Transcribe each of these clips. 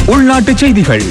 உள்நாட்டுச் செய்திகள்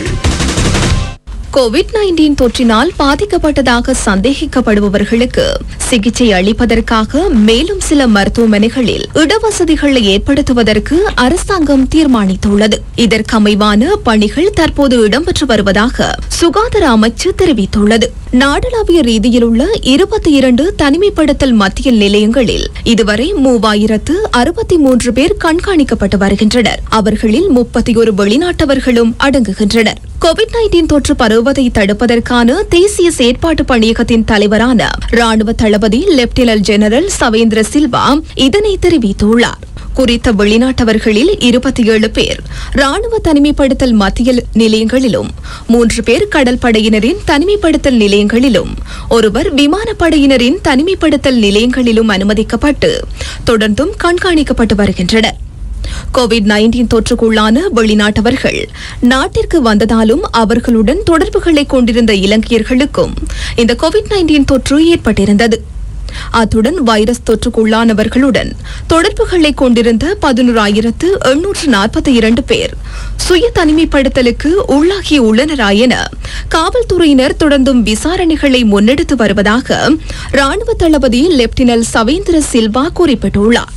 Covid nineteen தொற்றினால் பாதிக்கப்பட்டதாக சந்தேகிக்கப்படுபவர்களுக்கு சிகிச்சை அளிப்பதற்காக மேலும் சில மருத்துவமனைகளில் இடவசதிகளை ஏற்படுத்துவதற்கு அரசாங்கம் தீர்மானித்துள்ளது இதற்கமைவான பணிகள் தற்போது இடம்பெற்று வருவதாக சுகாதார அமைச்சு தெரிவித்துள்ளது நாடளாவிய ரீதியில் உள்ள இருபத்தி இரண்டு தனிமைப்படுத்தல் மத்திய நிலையங்களில் இதுவரை மூவாயிரத்து அறுபத்தி மூன்று பேர் கண்காணிக்கப்பட்டு வருகின்றனர் அவர்களில் முப்பத்தி ஒரு வெளிநாட்டவர்களும் அடங்குகின்றனர் கோவிட் நைன்டீன் தொற்று பரவுவதை தடுப்பதற்கான தேசிய செயற்பாட்டு பணியகத்தின் தலைவரான ராணுவ தளபதி லெப்டினன்ட் ஜெனரல் சவேந்திர சில்வா இதனை தெரிவித்துள்ளார் குறித்த வெளிநாட்டவர்களில் இருபத்தி ஏழு பேர் ராணுவ தனிமைப்படுத்தல் மத்திய நிலையங்களிலும் மூன்று பேர் கடல் படையினரின் தனிமைப்படுத்தல் நிலையங்களிலும் ஒருவர் விமானப்படையினரின் தனிமைப்படுத்தல் நிலையங்களிலும் அனுமதிக்கப்பட்டு தொடர்ந்தும் கண்காணிக்கப்பட்டு வருகின்றனர் கோவிட் நைன்டீன் தொற்றுக்குள்ளான வெளிநாட்டவர்கள் நாட்டிற்கு வந்ததாலும் அவர்களுடன் தொடர்புகளை கொண்டிருந்த இலங்கையர்களுக்கும் இந்த கோவிட் நைன்டீன் தொற்று ஏற்பட்டிருந்தது அத்துடன் வைரஸ் தொற்றுக்குள்ளானவர்களுடன் தொடர்புகளை கொண்டிருந்த பதினோராயிரத்து எண்ணூற்று நாற்பத்தி இரண்டு பேர் சுய தனிமைப்படுத்தலுக்கு உள்ளாகியுள்ளனரா என காவல்துறையினர் தொடர்ந்தும் விசாரணைகளை முன்னெடுத்து வருவதாக ராணுவ தளபதி லெப்டினல் சவேந்திர சில்வா குறிப்பிட்டுள்ளார்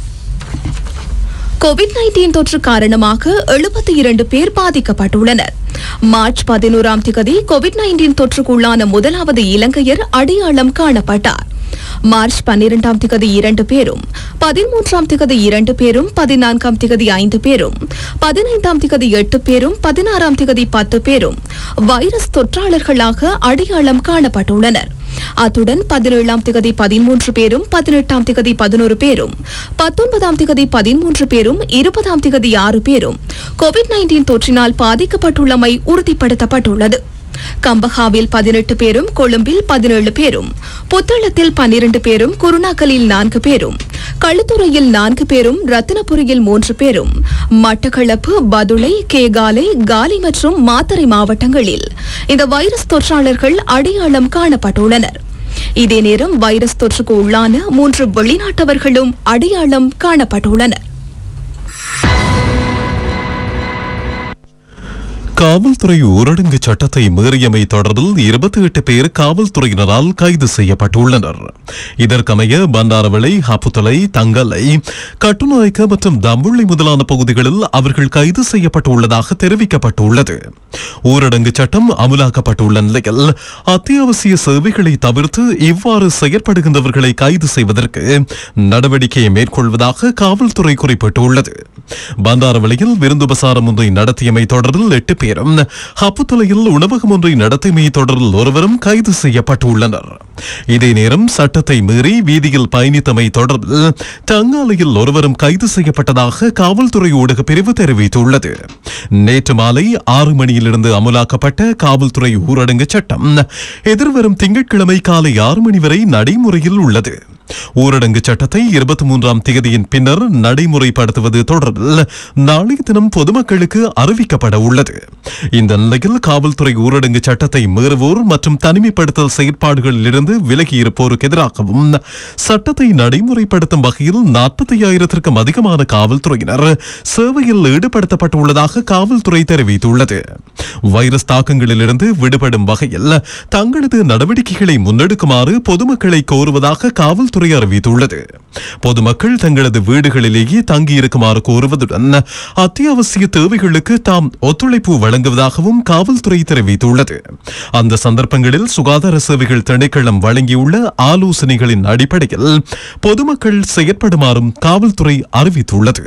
கோவிட் நைன்டீன் தொற்று காரணமாக எழுபத்தி இரண்டு பேர் பாதிக்கப்பட்டுள்ளனர் மார்ச் பதினோராம் திகதி கோவிட் நைன்டீன் தொற்றுக்குள்ளான முதலாவது இலங்கையர் அடையாளம் காணப்பட்டார் மார்ச் பன்னிரெண்டாம் திகதி இரண்டு பேரும் பதிமூன்றாம் திகதி இரண்டு பேரும் பதினான்காம் திகதி ஐந்து பேரும் பதினைந்தாம் திகதி எட்டு பேரும் பதினாறாம் திகதி பத்து பேரும் வைரஸ் தொற்றாளர்களாக அடையாளம் காணப்பட்டுள்ளனர் அத்துடன் பதினேழாம் திகதி பதிமூன்று பேரும் பதினெட்டாம் திகதி பதினோரு பேரும் பத்தொன்பதாம் திகதி பதிமூன்று பேரும் இருபதாம் திகதி ஆறு பேரும் கோவிட் நைன்டீன் தொற்றினால் பாதிக்கப்பட்டுள்ளமை உறுதிப்படுத்தப்பட்டுள்ளது கம்பஹாவில் பதினெட்டு பேரும் கொழும்பில் பதினேழு பேரும் புத்தளத்தில் பன்னிரண்டு பேரும் குருணாக்கலில் நான்கு பேரும் களுத்துறையில் நான்கு பேரும் ரத்தினபுரியில் மூன்று பேரும் மட்டக்களப்பு பதுளை கேகாலை காலி மற்றும் மாத்தறை மாவட்டங்களில் இந்த வைரஸ் தொற்றாளர்கள் அடையாளம் காணப்பட்டுள்ளனர் இதே நேரம் வைரஸ் தொற்றுக்கு உள்ளான மூன்று வெளிநாட்டவர்களும் அடையாளம் காணப்பட்டுள்ளனர் காவல்துறை ஊரடங்கு சட்டத்தை மீறியமை தொடர்பில் இருபத்தி எட்டு பேர் காவல்துறையினரால் கைது செய்யப்பட்டுள்ளனர் இதற்கமைய பண்டாரவளை ஹப்புத்தலை தங்கலை கட்டுநாயக்க மற்றும் தம்புள்ளி முதலான பகுதிகளில் அவர்கள் கைது செய்யப்பட்டுள்ளதாக தெரிவிக்கப்பட்டுள்ளது ஊரடங்கு சட்டம் அமுலாக்கப்பட்டுள்ள நிலையில் அத்தியாவசிய சேவைகளை தவிர்த்து இவ்வாறு செயற்படுகின்றவர்களை கைது செய்வதற்கு நடவடிக்கையை மேற்கொள்வதாக காவல்துறை குறிப்பிட்டுள்ளது பண்டாரவளையில் விருந்துபசாரம் ஒன்றை நடத்தியமை தொடர்பில் எட்டு பேரும் ஹப்புத்தலையில் உணவகம் ஒன்றை நடத்தியமை தொடர்பில் ஒருவரும் கைது செய்யப்பட்டுள்ளனர் இதே நேரம் சட்டத்தை மீறி வீதியில் பயணித்தமை தொடர்பில் தங்காலையில் ஒருவரும் கைது செய்யப்பட்டதாக காவல்துறை ஊடக பிரிவு தெரிவித்துள்ளது நேற்று மாலை ஆறு மணியிலிருந்து அமலாக்கப்பட்ட காவல்துறை ஊரடங்கு சட்டம் எதிர்வரும் திங்கட்கிழமை காலை ஆறு மணி வரை நடைமுறையில் உள்ளது ஊரடங்கு சட்டத்தை இருபத்தி மூன்றாம் தேதியின் பின்னர் நடைமுறைப்படுத்துவது தொடர்பில் நாளைய தினம் பொதுமக்களுக்கு அறிவிக்கப்பட உள்ளது இந்த நிலையில் காவல்துறை ஊரடங்கு சட்டத்தை மீறுவோர் மற்றும் தனிமைப்படுத்தல் செயற்பாடுகளில் இருந்து விலகி இருப்போருக்கு எதிராகவும் சட்டத்தை நடைமுறைப்படுத்தும் வகையில் நாற்பத்தி ஐயாயிரத்திற்கும் அதிகமான காவல்துறையினர் சேவையில் ஈடுபடுத்தப்பட்டுள்ளதாக காவல்துறை தெரிவித்துள்ளது வைரஸ் தாக்கங்களிலிருந்து விடுபடும் வகையில் தங்களது நடவடிக்கைகளை முன்னெடுக்குமாறு பொதுமக்களை கோருவதாக காவல்துறை அறிவித்துள்ளது பொதுமக்கள் தங்களது வீடுகளிலேயே தங்கியிருக்குமாறு கோருவதுடன் அத்தியாவசிய தேவைகளுக்கு தாம் ஒத்துழைப்பு வழங்குவதாகவும் காவல்துறை தெரிவித்துள்ளது அந்த சந்தர்ப்பங்களில் சுகாதார சேவைகள் திணைக்களம் வழங்கியுள்ள ஆலோசனைகளின் அடிப்படையில் பொதுமக்கள் செயற்படுமாறும் காவல்துறை அறிவித்துள்ளது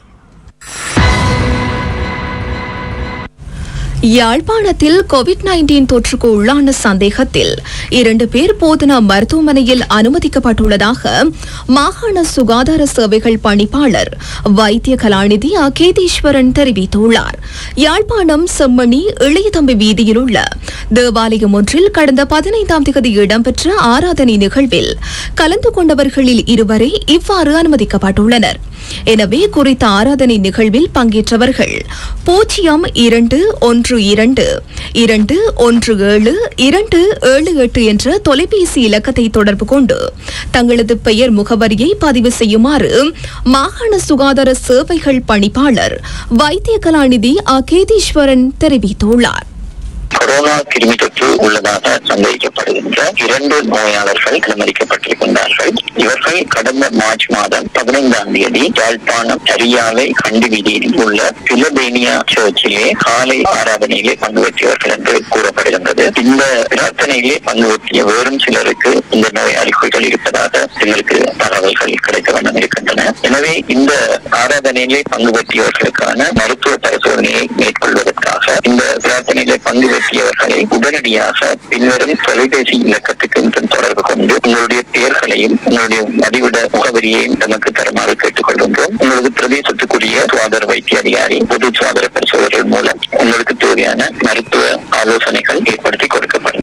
யாழ்ப்பாணத்தில் கோவிட் நைன்டீன் தொற்றுக்கு உள்ளான சந்தேகத்தில் இரண்டு பேர் போதனா மருத்துவமனையில் அனுமதிக்கப்பட்டுள்ளதாக மாகாண சுகாதார சேவைகள் பணிப்பாளர் வைத்திய கலாநிதி அகேதீஸ்வரன் தெரிவித்துள்ளார் யாழ்ப்பாணம் செம்மணி இளையதம்பி வீதியில் உள்ள தேவாலயம் ஒன்றில் கடந்த பதினைந்தாம் தேதி இடம்பெற்ற ஆராதனை நிகழ்வில் கலந்து கொண்டவர்களில் இருவரே இவ்வாறு அனுமதிக்கப்பட்டுள்ளனர் எனவே குறித்த ஆராதனை நிகழ்வில் பங்கேற்றவர்கள் பூஜ்ஜியம் இரண்டு ஒன்று இரண்டு இரண்டு ஒன்று ஏழு இரண்டு ஏழு எட்டு என்ற தொலைபேசி இலக்கத்தை தொடர்பு கொண்டு தங்களது பெயர் முகவரியை பதிவு செய்யுமாறு மாகாண சுகாதார சேவைகள் பணிப்பாளர் வைத்திய கலாநிதி அகேதீஸ்வரன் தெரிவித்துள்ளார் கொரோனா கிருமி தொற்று உள்ளதாக சந்தேகிக்கப்படுகின்ற இரண்டு நோயாளர்கள் அனுமதிக்கப்பட்டிருக்கின்றார்கள் இவர்கள் கடந்த மார்ச் மாதம் பதினைந்தாம் தேதி யாழ்ப்பாணம் அரியாலை கண்டி வீதியில் உள்ள பிலபேனியா சர்ச்சிலே காலை ஆராதனையிலே பங்கு பெற்றவர்கள் என்று கூறப்படுகின்றது இந்த பிரார்த்தனையிலே பங்கு பெற்றிய வேறும் சிலருக்கு இந்த நோய் அறிகுறிகள் இருப்பதாக எங்களுக்கு தகவல்கள் கிடைக்க வேண்டும் இருக்கின்றன எனவே இந்த ஆராதனையிலே பங்கு பெற்றியவர்களுக்கான மருத்துவ பரிசோதனையை மேற்கொள்வதற்காக இந்த பிரார்த்தனையிலே பங்கு பெற்றியவர்களை உடனடியாக பின்வரும் தொலைபேசி இலக்கத்துக்கு இன்று தொடர்பு கொண்டு உங்களுடைய பெயர்களையும் உங்களுடைய வதிவிட முகவரியையும் நமக்கு தருமாறு கேட்டுக்கொள்கின்றோம் உங்களது பிரதேசத்துக்குரிய சுகாதார வைத்திய அதிகாரி பொது சுகாதார பரிசோதனைகள் மூலம் உங்களுக்கு தேவையான மருத்துவ ஆலோசனைகள் ஏற்படுத்தி கொடுக்கப்படும்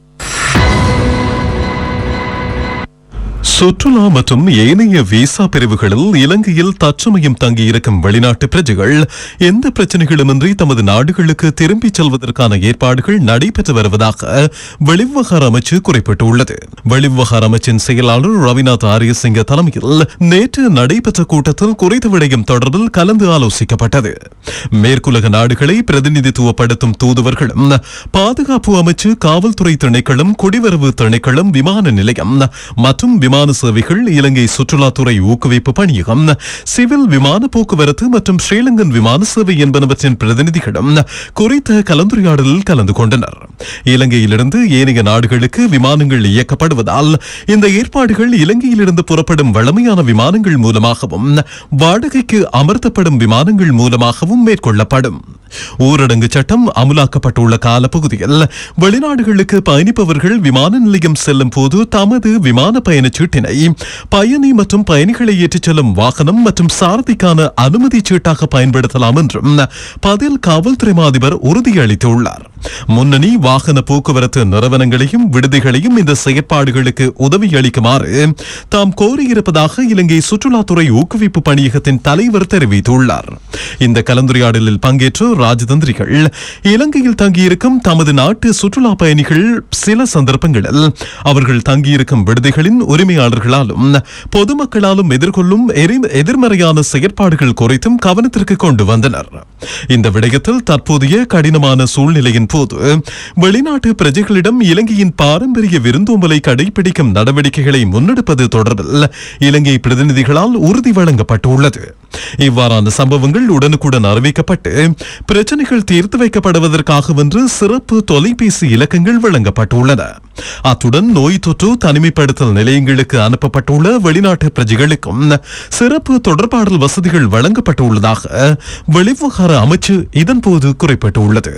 சுற்றுலா மற்றும் ஏனைய விசா பிரிவுகளில் இலங்கையில் தற்சமயம் தங்கியிருக்கும் வெளிநாட்டு பிரஜைகள் எந்த பிரச்சனைகளுமின்றி தமது நாடுகளுக்கு திரும்பிச் செல்வதற்கான ஏற்பாடுகள் நடைபெற்று வருவதாக வெளிவிவகார அமைச்சு குறிப்பிட்டுள்ளது வெளிவிவகார அமைச்சின் செயலாளர் ரவிநாத் ஆரியசிங்க தலைமையில் நேற்று நடைபெற்ற கூட்டத்தில் குறித்த விடயம் தொடர்பில் கலந்து ஆலோசிக்கப்பட்டது மேற்குலக நாடுகளை பிரதிநிதித்துவப்படுத்தும் தூதுவர்களும் பாதுகாப்பு அமைச்சு காவல்துறை திணைக்களம் குடிவரவு திணைக்களம் விமான நிலையம் மற்றும் விமான சேவைகள் இலங்கை சுற்றுலாத்துறை ஊக்குவிப்பு பணியகம் சிவில் விமான போக்குவரத்து மற்றும் ஸ்ரீலங்கன் விமான சேவை என்பனவற்றின் பிரதிநிதிகளும் குறித்த கலந்துரையாடலில் கலந்து கொண்டனர் இலங்கையிலிருந்து ஏனைய நாடுகளுக்கு விமானங்கள் இயக்கப்படுவதால் இந்த ஏற்பாடுகள் இலங்கையிலிருந்து புறப்படும் வழமையான விமானங்கள் மூலமாகவும் வாடகைக்கு அமர்த்தப்படும் விமானங்கள் மூலமாகவும் மேற்கொள்ளப்படும் ஊரடங்கு சட்டம் அமுலாக்கப்பட்டுள்ள காலப்பகுதியில் வெளிநாடுகளுக்கு பயணிப்பவர்கள் விமான நிலையம் செல்லும் போது தமது விமான பயணச் சீட்டினை பயணி மற்றும் பயணிகளை ஏற்றிச் செல்லும் வாகனம் மற்றும் சாரதிக்கான அனுமதி சீட்டாக பயன்படுத்தலாம் என்றும் பதில் காவல்துறை அதிபர் உறுதியளித்துள்ளார் முன்னணி வாகன போக்குவரத்து நிறுவனங்களையும் விடுதிகளையும் இந்த செயற்பாடுகளுக்கு உதவி அளிக்குமாறு தாம் கோரியிருப்பதாக இலங்கை சுற்றுலாத்துறை ஊக்குவிப்பு பணியகத்தின் தலைவர் தெரிவித்துள்ளார் இந்த கலந்துரையாடலில் பங்கேற்ற ராஜதந்திரிகள் இலங்கையில் தங்கியிருக்கும் தமது நாட்டு சுற்றுலா பயணிகள் சில சந்தர்ப்பங்களில் அவர்கள் தங்கியிருக்கும் விடுதிகளின் உரிமையாளர்களாலும் பொதுமக்களாலும் எதிர்கொள்ளும் எரி- எதிர்மறையான செயற்பாடுகள் குறித்தும் கவனத்திற்கு கொண்டு வந்தனர் இந்த விடயத்தில் தற்போதைய கடினமான சூழ்நிலையின் போது வெளிநாட்டு பிரஜைகளிடம் இலங்கையின் பாரம்பரிய விருந்தோம்பலை கடைபிடிக்கும் நடவடிக்கைகளை முன்னெடுப்பது தொடர்பில் இலங்கை பிரதிநிதிகளால் உறுதி வழங்கப்பட்டுள்ளது இவ்வாறான சம்பவங்கள் உடனுக்குடன் அறிவிக்கப்பட்டு பிரச்சனைகள் தீர்த்து வைக்கப்படுவதற்காகவென்று சிறப்பு தொலைபேசி இலக்கங்கள் வழங்கப்பட்டுள்ளன அத்துடன் நோய் தொற்று தனிமைப்படுத்தல் நிலையங்களுக்கு அனுப்பப்பட்டுள்ள வெளிநாட்டு பிரஜைகளுக்கும் சிறப்பு தொடர்பாடல் வசதிகள் வழங்கப்பட்டுள்ளதாக வெளிவிவகார அமைச்சு இதன்போது குறிப்பிட்டுள்ளது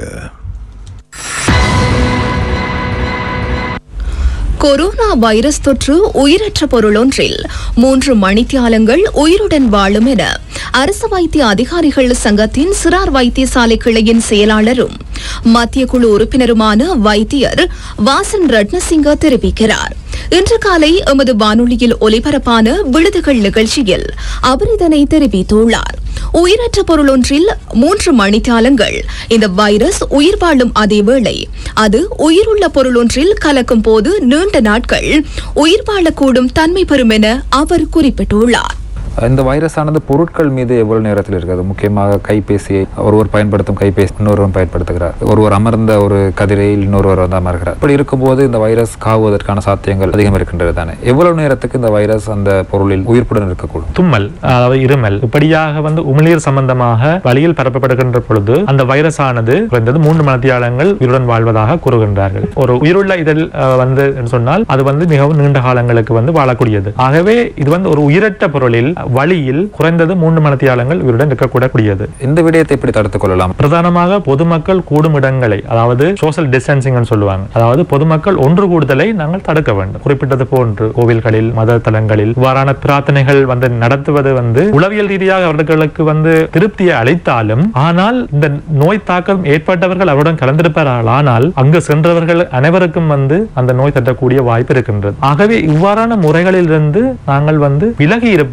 கொரோனா வைரஸ் தொற்று உயிரற்ற பொருளொன்றில் மூன்று மணித்தியாலங்கள் உயிருடன் வாழும் என அரசு வைத்திய அதிகாரிகள் சங்கத்தின் சிறார் வைத்தியசாலை கிளையின் செயலாளரும் மத்திய குழு உறுப்பினருமான வைத்தியர் வாசன் ரட்னசிங்க தெரிவிக்கிறார் இன்று காலை எமது வானொலியில் ஒலிபரப்பான விழுதுகள் நிகழ்ச்சியில் அவர் இதனை தெரிவித்துள்ளார் உயிரற்ற பொருளொன்றில் மூன்று மணித்தியாலங்கள் இந்த வைரஸ் உயிர் வாழும் அதேவேளை அது உயிருள்ள பொருளொன்றில் கலக்கும் போது நீண்ட நாட்கள் உயிர் வாழக்கூடும் தன்மை பெறும் என அவர் குறிப்பிட்டுள்ளார் இந்த வைரஸானது பொருட்கள் மீது எவ்வளவு நேரத்தில் இருக்கிறது முக்கியமாக கைபேசியை ஒருவர் பயன்படுத்தும் கைபேசி இன்னொருவன் பயன்படுத்துகிறார் ஒருவர் அமர்ந்த ஒரு கதிரையில் இன்னொருவர் வந்து அமர்கிறார் இப்படி இருக்கும்போது இந்த வைரஸ் காவுவதற்கான சாத்தியங்கள் அதிகம் இருக்கின்றது தானே எவ்வளவு நேரத்துக்கு இந்த வைரஸ் அந்த பொருளில் உயிர்ப்புடன் இருக்கக்கூடும் தும்மல் அதாவது இருமல் இப்படியாக வந்து உமிழ்நீர் சம்பந்தமாக வழியில் பரப்பப்படுகின்ற பொழுது அந்த வைரஸ் ஆனது குறைந்தது மூன்று மணித்தியாலங்கள் உயிருடன் வாழ்வதாக கூறுகின்றார்கள் ஒரு உயிருள்ள இதழ் அஹ், வந்து என்று சொன்னால் அது வந்து மிகவும் நீண்ட காலங்களுக்கு வந்து வாழக்கூடியது ஆகவே இது வந்து ஒரு உயிரற்ற பொருளில் வழியில் குறைந்தது மூன்று மணித்தியாலங்கள் உயிருடன் இருக்கக்கூடக்கூடியது இந்த விடயத்தை எப்படி தடுத்துக் கொள்ளலாம் பிரதானமாக பொதுமக்கள் கூடும் இடங்களை அதாவது சோஷியல் டிஸ்டன்சிங் சொல்லுவாங்க அதாவது பொதுமக்கள் ஒன்று கூடுதலை நாங்கள் தடுக்க வேண்டும் குறிப்பிட்டது போன்று கோவில்களில் மத தலங்களில் இவ்வாறான பிரார்த்தனைகள் வந்து நடத்துவது வந்து உளவியல் ரீதியாக அவர்களுக்கு வந்து திருப்தியை அளித்தாலும் ஆனால் இந்த நோய் தாக்கம் ஏற்பட்டவர்கள் அவருடன் கலந்திருப்பார்கள் ஆனால் அங்கு சென்றவர்கள் அனைவருக்கும் வந்து அந்த நோய் தட்டக்கூடிய வாய்ப்பு இருக்கின்றது ஆகவே இவ்வாறான முறைகளிலிருந்து நாங்கள் வந்து விலகி இருப்பது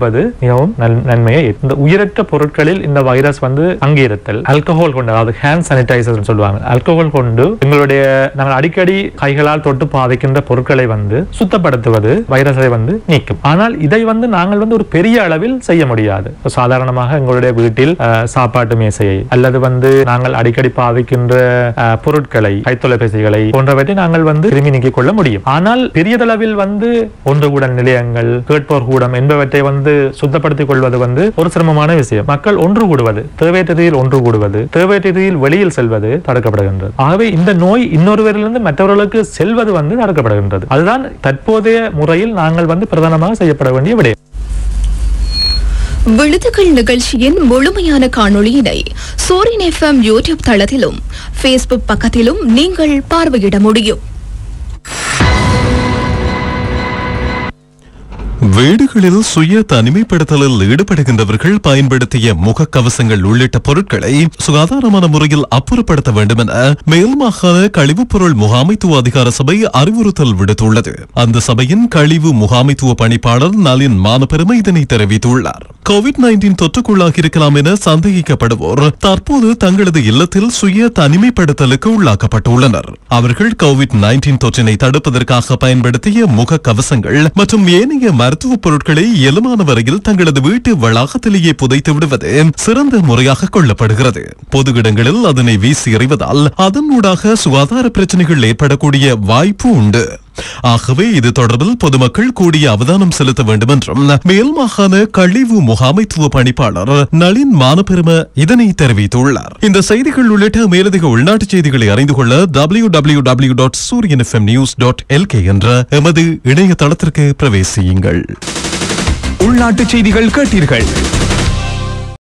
மிகவும் நன்- நன்மையை இந்த உயிரற்ற பொருட்களில் இந்த வைரஸ் வந்து அங்கீருத்தல் ஆல்கஹால் கொண்டு அதாவது ஹேண்ட் சானிடைசர் சொல்லுவாங்க ஆல்கஹால் கொண்டு எங்களுடைய நாங்கள் அடிக்கடி கைகளால் தொட்டு பாவிக்கின்ற பொருட்களை வந்து சுத்தப்படுத்துவது வைரஸை வந்து நீக்கும் ஆனால் இதை வந்து நாங்கள் வந்து ஒரு பெரிய அளவில் செய்ய முடியாது சாதாரணமாக எங்களுடைய வீட்டில் அஹ், சாப்பாட்டு மேசையை அல்லது வந்து நாங்கள் அடிக்கடி பாவிக்கின்ற அஹ், பொருட்களை கைத்தொலைபேசிகளை போன்றவற்றை நாங்கள் வந்து கிருமி நீக்கிக் கொள்ள முடியும் ஆனால் பெரியதளவில் வந்து ஒன்று கூடல் நிலையங்கள் கேட்போர் கூடம் என்பவற்றை வந்து சுத்தப்படுத்திக் கொள்வது வந்து ஒரு சிரமமான விஷயம் மக்கள் ஒன்று கூடுவது தேவையற்ற ரீதியில் ஒன்று கூடுவது தேவையற்ற ரீதியில் வெளியில் செல்வது தடுக்கப்படுகின்றது ஆகவே இந்த நோய் இன்னொருவரிலிருந்து மற்றவர்களுக்கு செல்வது வந்து தடுக்கப்படுகின்றது அதுதான் தற்போதைய முறையில் நாங்கள் வந்து பிரதானமாக செய்யப்பட வேண்டிய விடயம் விழுதுகள் நிகழ்ச்சியின் முழுமையான காணொளியினை சூரியன் எஃப்எம் யூடியூப் தளத்திலும் ஃபேஸ்புக் பக்கத்திலும் நீங்கள் பார்வையிட முடியும் வீடுகளில் சுய தனிமைப்படுத்தலில் ஈடுபடுகின்றவர்கள் பயன்படுத்திய முகக்கவசங்கள் உள்ளிட்ட பொருட்களை சுகாதாரமான முறையில் அப்புறப்படுத்த வேண்டும் என மேல் மாகாண கழிவுப் பொருள் முகாமைத்துவ அதிகார சபை அறிவுறுத்தல் விடுத்துள்ளது அந்த சபையின் கழிவு முகாமைத்துவ பணிப்பாளர் நளின் மானபெருமை இதனை தெரிவித்துள்ளார் கோவிட் நைன்டீன் தொற்றுக்குள்ளாகி இருக்கலாம் என சந்தேகிக்கப்படுவோர் தற்போது தங்களது இல்லத்தில் சுய தனிமைப்படுத்தலுக்கு உள்ளாக்கப்பட்டுள்ளனர் அவர்கள் கோவிட் நைன்டீன் தொற்றினை தடுப்பதற்காக பயன்படுத்திய முக கவசங்கள் மற்றும் ஏனைய மருத்துவ பொருட்களை இயலுமான வரையில் தங்களது வீட்டு வளாகத்திலேயே புதைத்து விடுவது சிறந்த முறையாக கொள்ளப்படுகிறது பொது இடங்களில் அதனை வீசி எறிவதால் அதனூடாக சுகாதார பிரச்சனைகள் ஏற்படக்கூடிய வாய்ப்பு உண்டு ஆகவே இது தொடர்பில் பொதுமக்கள் கூடிய அவதானம் செலுத்த வேண்டும் என்றும் மேல் மாகாண கழிவு முகாமைத்துவ பணிப்பாளர் நளின் மானபெரும இதனை தெரிவித்துள்ளார் இந்த செய்திகள் உள்ளிட்ட மேலதிக உள்நாட்டு செய்திகளை அறிந்து கொள்ள W W W dot Sooriyan FM news dot LK என்ற எமது இணையதளத்திற்கு பிரவேசியுங்கள் உள்நாட்டு செய்திகள் கேட்டீர்கள்